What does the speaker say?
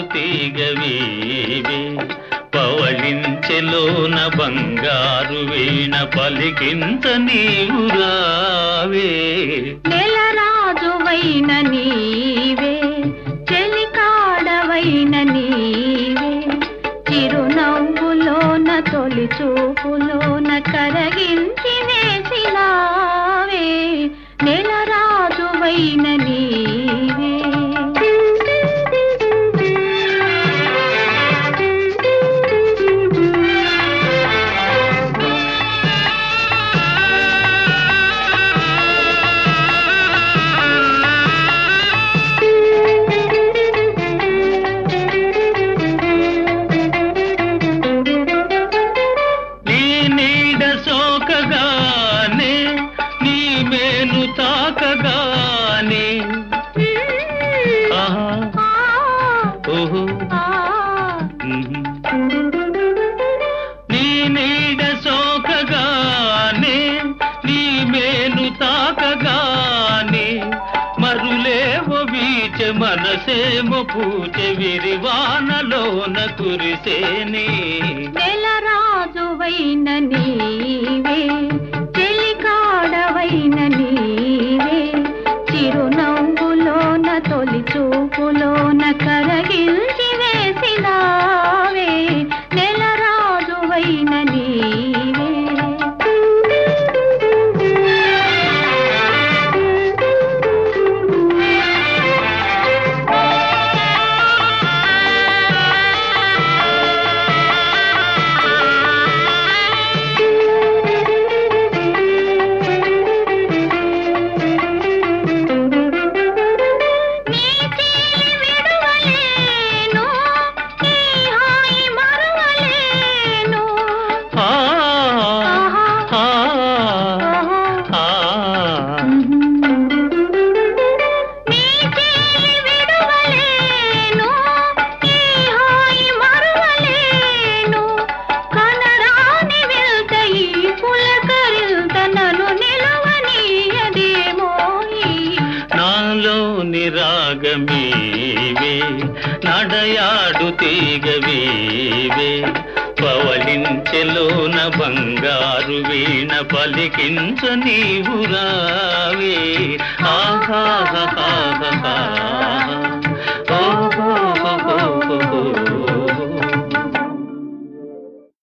తీగవీవే పవళించెలోన బంగారు వీణ పలికింత నీవు రావే నెలరాజువైన నీవే చెలికాడవైన నీవే చిరునవ్వులోన తొలి చూపులోన కరగించి వేసినావే నెలరాజువైన నీవే నీ నీడ సోకగానే నీ మేలు తాకగానే ఆహా ఓహో ఉహు. నీ నీడ సోకగానే నీ మేలు తాకగానే మరులేవో వీచ మనసేమో పూచ విరివానలోన కురిసేనే నెలరాజువైన నీవే చెలికాడవైన నీవే చిరునవ్వులోన తొలి చూపులోన కరగిల్చి వేసినావే నెలరాజువైన నీవే నీ చేయి విడువలేను, నీ హాయి మరువలేను. ఆ, ఆ, ఆ. నీ చేయి విడువలేను, నీ హాయి మరువలేను. కనరాని వెళ్త ఈ పులకరిల్త నన్ను నిలవనీయదేమోయి. నాలోని రాగమీవే నడయాడు తీగవీవే పవళించెలోన బంగారు వీణ పలికించ నీవు రావే ఆహా